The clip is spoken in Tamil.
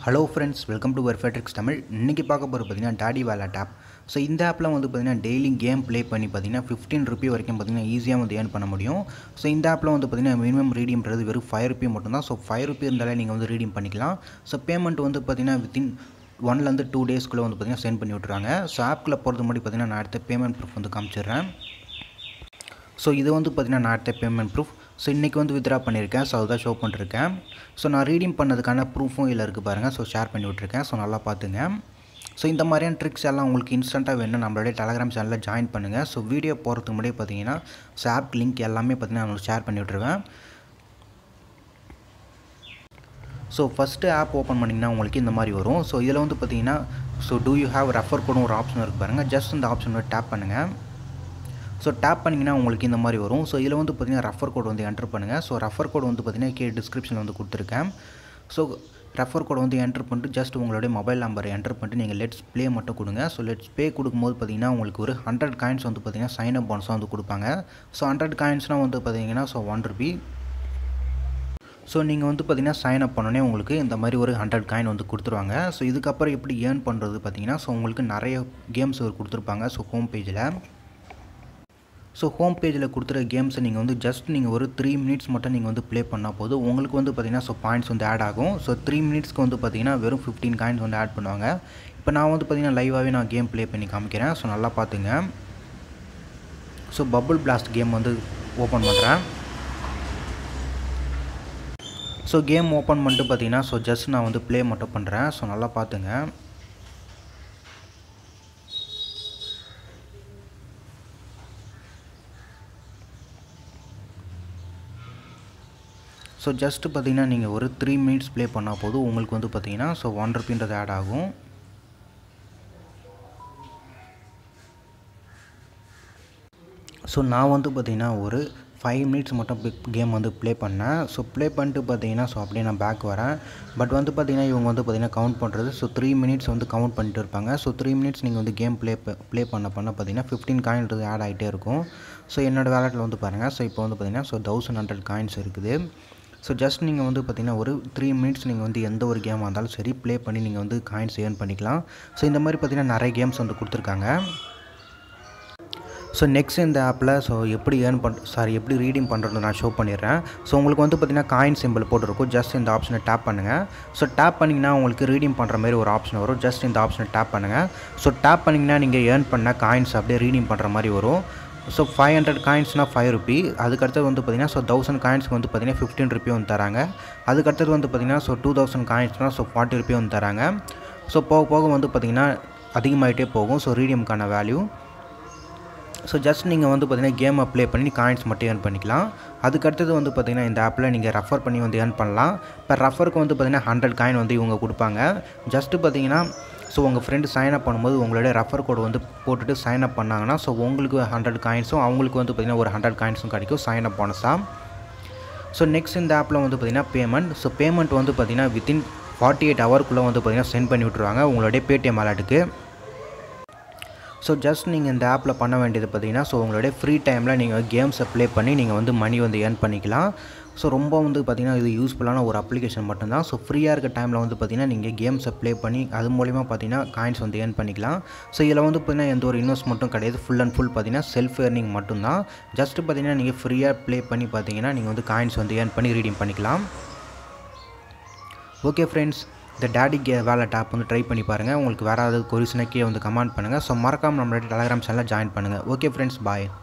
ஹலோ ஃப்ரெண்ட்ஸ் வெல்கம் டு வெர்ஃபேட்ரிக்ஸ் தமிழ் இன்றைக்கி பார்க்க போகிறது பார்த்தீங்கன்னா டாடி வேலட் ஆப் ஸோ இந்த ஆப்பில் வந்து பார்த்தீங்கன்னா டெய்லி கேம் ப்ளே பண்ணி பார்த்தீங்கன்னா ஃபிஃப்டீன் ருபி வரைக்கும் பார்த்தீங்கன்னா ஈஸியாக வந்து ஏர்ன் பண்ண முடியும் ஸோ இந்த ஆப்பில் வந்து பார்த்தீங்கன்னா மினிமம் ரீடிங்கிறது வெறும் ஃபைவ் ருபி மட்டும்தான் ஸோ ஃபைவ் ருபி இருந்தாலே நீங்கள் வந்து ரீடிங் பண்ணிக்கலாம் ஸோ பேமெண்ட் வந்து பார்த்தீங்கன்னா வித்தின் ஒன்லேருந்து டூ டேஸ்க்குள்ளே வந்து பார்த்தீங்கன்னா சென்ட் பண்ணி விட்ருவாங்க ஸோ ஆப்குள்ளே போகிறது முன்னாடி பார்த்தீங்கன்னா நான் அடுத்த பேமெண்ட் ப்ரூஃப் வந்து காமிச்சிடுறேன் ஸோ இது வந்து பார்த்தீங்கன்னா நான் அடுத்த பேமெண்ட் ப்ரூஃப் ஸோ இன்றைக்கி வந்து வித்ரா பண்ணியிருக்கேன் ஸோ அதுதான் ஷோ பண்ணிருக்கேன் ஸோ நான் ரீடிங் பண்ணதுக்கான ப்ரூஃபும் இதில் இருக்குது பாருங்கள் ஸோ ஷேர் பண்ணி விட்ருக்கேன் ஸோ நல்லா பார்த்துங்க ஸோ இந்த மாதிரியான ட்ரிக்ஸ் எல்லாம் உங்களுக்கு இன்ஸ்டண்ட்டாக வேணும் நம்மளுடைய டெலகிராம் சேனலில் ஜாயின் பண்ணுங்கள் ஸோ வீடியோ போகிறதுக்கு முன்னாடியே பார்த்தீங்கன்னா ஸோ ஆப் லிங்க் எல்லாமே பார்த்தீங்கன்னா நான் ஷேர் பண்ணி விட்ருவேன் ஸோ ஃபஸ்ட்டு ஆப் ஓப்பன் பண்ணிங்கன்னா உங்களுக்கு இந்த மாதிரி வரும் ஸோ இதில் வந்து பார்த்தீங்கன்னா so do you have refer கோடும் ஒரு ஆப்ஷன் இருக்குது பாருங்கள் ஜஸ்ட் இந்த ஆப்ஷனை டேப் பண்ணுங்கள் ஸோ டேப் பண்ணிங்கன்னா உங்களுக்கு இந்த மாதிரி வரும் ஸோ இதில் வந்து பார்த்தீங்கன்னா ரெஃபர் கோட் வந்து என்டர் பண்ணுங்கள் ஸோ ரெஃபர் கோட் வந்து பார்த்தீங்கன்னா கே டிஸ்கிரிப்ஷனில் வந்து கொடுத்துருக்கேன் ஸோ ரெஃபர் கோட் வந்து என்டர் பண்ணிட்டு ஜஸ்ட் உங்களுடைய மொபைல் நம்பரை என்டர் பண்ணிட்டு நீங்கள் லெட்ஸ் ப்ளே மட்டும் கொடுங்க ஸோ லெட்ஸ் ப்ளே கொடுக்கும்போது பார்த்தீங்கன்னா உங்களுக்கு ஒரு ஹண்ட்ரட் காயின்ஸ் வந்து பார்த்தீங்கன்னா சைன் அப் போனஸாக வந்து கொடுப்பாங்க ஸோ ஹண்ட்ரட் காயின்ஸ்னால் வந்து பார்த்தீங்கன்னா ஸோ ஒன் ருபி ஸோ நீங்கள் வந்து பார்த்தீங்கன்னா சைன் அப் பண்ணோன்னே உங்களுக்கு இந்த மாதிரி ஒரு ஹண்ட்ரட் காயின் வந்து கொடுத்துருவாங்க ஸோ இதுக்கப்புறம் எப்படி ஏர்ன் பண்ணுறது பார்த்தீங்கன்னா ஸோ உங்களுக்கு நிறைய கேம்ஸ் கொடுத்துருப்பாங்க ஸோ ஹோம் பேஜில் ஸோ ஹோம் பேஜில் கொடுத்துற கேம்ஸை நீங்கள் வந்து ஜஸ்ட் நீங்கள் ஒரு த்ரீ மினிட்ஸ் மட்டும் நீங்கள் வந்து ப்ளே பண்ணால் போதும் உங்களுக்கு வந்து பார்த்தீங்கன்னா ஸோ பாயிண்ட்ஸ் வந்து ஆட் ஆகும் ஸோ த்ரீ மினிட்ஸ்க்கு வந்து பார்த்தீங்கன்னா வெறும் ஃபிஃப்டீன் காயின்ஸ் வந்து ஆட் பண்ணுவாங்க இப்போ நான் வந்து பார்த்தீங்கன்னா லைவாகவே நான் கேம் ப்ளே பண்ணி காமிக்கிறேன் ஸோ நல்லா பார்த்துங்க ஸோ பபுள் பிளாஸ்ட் கேம் வந்து ஓப்பன் பண்ணுறேன் ஸோ கேம் ஓப்பன் பண்ணிட்டு பார்த்தீங்கன்னா ஸோ ஜஸ்ட் நான் வந்து ப்ளே மட்டும் பண்ணுறேன் ஸோ நல்லா பார்த்துங்க ஸோ ஜஸ்ட்டு பார்த்தீங்கன்னா நீங்கள் ஒரு த்ரீ மினிட்ஸ் ப்ளே பண்ணால் போதும் உங்களுக்கு வந்து பார்த்தீங்கன்னா ஸோ ஒன் ருப்பின்றது ஆட் ஆகும் ஸோ நான் வந்து பார்த்தீங்கன்னா ஒரு ஃபைவ் மினிட்ஸ் மட்டும் கேம் வந்து ப்ளே பண்ணேன் ஸோ ப்ளே பண்ணிட்டு பார்த்தீங்கன்னா ஸோ அப்படியே நான் பேக் வரேன் பட் வந்து பார்த்தீங்கன்னா இவங்க வந்து பார்த்தீங்கன்னா கவுண்ட் பண்ணுறது ஸோ த்ரீ மினிட்ஸ் வந்து கவுண்ட் பண்ணிட்டு இருப்பாங்க ஸோ த்ரீ மினிட்ஸ் நீங்கள் வந்து கேம் ப்ளே ப்ளே பண்ண பண்ண பார்த்தீங்கன்னா ஃபிஃப்டீன் காயின்றது ஆட் ஆகிட்டே இருக்கும் ஸோ என்னோடய வேலெட்டில் வந்து பாருங்கள் ஸோ இப்போ வந்து பார்த்தீங்கன்னா ஸோ தௌசண்ட் ஹண்ட்ரட் காயின்ஸ் இருக்குது ஸோ ஜஸ்ட் நீங்கள் வந்து பார்த்திங்கன்னா ஒரு த்ரீ மினிட்ஸ் நீங்கள் வந்து எந்த ஒரு கேமாக இருந்தாலும் சரி ப்ளே பண்ணி நீங்கள் வந்து காயின்ஸ் ஏர்ன் பண்ணிக்கலாம் ஸோ இந்த மாதிரி பார்த்திங்கன்னா நிறைய கேம்ஸ் வந்து கொடுத்துருக்காங்க ஸோ நெக்ஸ்ட் இந்த ஆப்பில் ஸோ எப்படி ஏர்ன் பண் சாரி எப்படி ரீடிங் பண்ணுறது நான் ஷோ பண்ணிடுறேன் ஸோ உங்களுக்கு வந்து பார்த்திங்கன்னா காயின் சிம்பிள் போட்டிருக்கும் ஜஸ்ட் இந்த ஆப்ஷனை டேப் பண்ணுங்கள் ஸோ டேப் பண்ணிங்கன்னா உங்களுக்கு ரீடிங் பண்ணுற மாதிரி ஒரு ஆப்ஷன் வரும் ஜஸ்ட் இந்த ஆப்ஷனை டேப் பண்ணுங்கள் ஸோ டேப் பண்ணிங்கன்னா நீங்கள் ஏர்ன் பண்ண காயின்ஸ் அப்படியே ரீடிங் பண்ணுற மாதிரி வரும் ஸோ ஃபைவ் ஹண்ட்ரட் காயின்ஸ்னால் ஃபைவ் ருபி அதுக்கடுத்தது வந்து பார்த்திங்கன்னா ஸோ தௌசண்ட் காயின்ஸ்க்கு வந்து பார்த்திங்கன்னா ஃபிஃப்டின் ருபி வந்து தராங்க அதுக்கடுத்தது வந்து பார்த்திங்கன்னா ஸோ டூ தௌசண்ட் காயின்ஸ்னால் ஸோ ஃபார்ட்டி ருபி வந்து தராங்க ஸோ போக போக வந்து பார்த்திங்கன்னா அதிகமாகிட்டே போகும் ஸோ ரீடியமுக்கான வேல்யூ ஸோ ஜஸ்ட் நீங்கள் வந்து பார்த்தீங்கன்னா கேமை ப்ளே பண்ணி காயின்ஸ் மட்டும் ஏர்ன் பண்ணிக்கலாம் அதுக்கடுத்தது வந்து பார்த்திங்கன்னா இந்த ஆப்பில் நீங்கள் ரெஃபர் பண்ணி வந்து ஏர்ன் பண்ணலாம் இப்போ ரெஃபருக்கு வந்து பார்த்திங்கன்னா ஹண்ட்ரட் காயின் வந்து இவங்க கொடுப்பாங்க ஜஸ்ட்டு பார்த்தீங்கன்னா ஸோ உங்கள் ஃப்ரெண்டு சைன் அப் பண்ணும்போது உங்களுடைய ரெஃபர் கோடு வந்து போட்டுட்டு சைன் அப் பண்ணாங்கன்னா ஸோ உங்களுக்கு ஹண்ட்ரட் காயின்ஸும் அவங்களுக்கு வந்து பார்த்திங்கன்னா ஒரு ஹண்ட்ரட் காயின்ஸும் கிடைக்கும் சைன் அப் போனஸாக ஸோ நெக்ஸ்ட் இந்த ஆப்பில் வந்து பார்த்திங்கன்னா பேமெண்ட் ஸோ பேமெண்ட் வந்து பார்த்திங்கன்னா வித்தின் ஃபார்ட்டி எயிட் ஹவருக்குள்ளே வந்து பார்த்திங்கன்னா சென்ட் பண்ணி விட்ருவாங்க உங்களுடைய பேடிஎம் வாலெட்டுக்கு ஸோ ஜஸ்ட் நீங்கள் இந்த ஆப்பில் பண்ண வேண்டியது பார்த்தீங்கன்னா ஸோ உங்களுடைய ஃப்ரீ டைமில் நீங்கள் கேம்ஸை ப்ளே பண்ணி நீங்கள் வந்து மணி வந்து ஏர்ன் பண்ணிக்கலாம் ஸோ ரொம்ப வந்து பார்த்திங்கன்னா இது யூஸ்ஃபுல்லான ஒரு அப்ளிகேஷன் மட்டும்தான் ஸோ ஃப்ரீயாக இருக்க டைமில் வந்து பார்த்திங்கன்னா நீங்கள் கேம்ஸை ப்ளே பண்ணி அது மூலிமா பார்த்தீங்கன்னா காயின்ஸ் வந்து ஏர்ன் பண்ணிக்கலாம் ஸோ இதில் வந்து பார்த்திங்கன்னா எந்த ஒரு இன்வெஸ்ட்மெண்ட்டும் கிடையாது ஃபுல் அண்ட் ஃபுல் பார்த்திங்கன்னா செல்ஃப் ஏர்னிங் மட்டும்தான் ஜஸ்ட்டு பார்த்திங்கன்னா நீங்கள் ஃப்ரீயாக ப்ளே பண்ணி பார்த்தீங்கன்னா நீங்கள் வந்து காயின்ஸ் வந்து ஏர்ன் பண்ணி ரீடிங் பண்ணிக்கலாம் ஓகே ஃப்ரெண்ட்ஸ் இந்த டேடி கே வேலட் ஆப் வந்து ட்ரை பண்ணி பாருங்கள் உங்களுக்கு வேறு ஏதாவது கொரிஸ்னா கீழே வந்து கமெண்ட் பண்ணுங்கள் ஸோ மறக்காமல் நம்மளோட டெலகிராம் சேனலில் ஜாயின் பண்ணுங்கள் ஓகே ஃப்ரெண்ட்ஸ் பாய்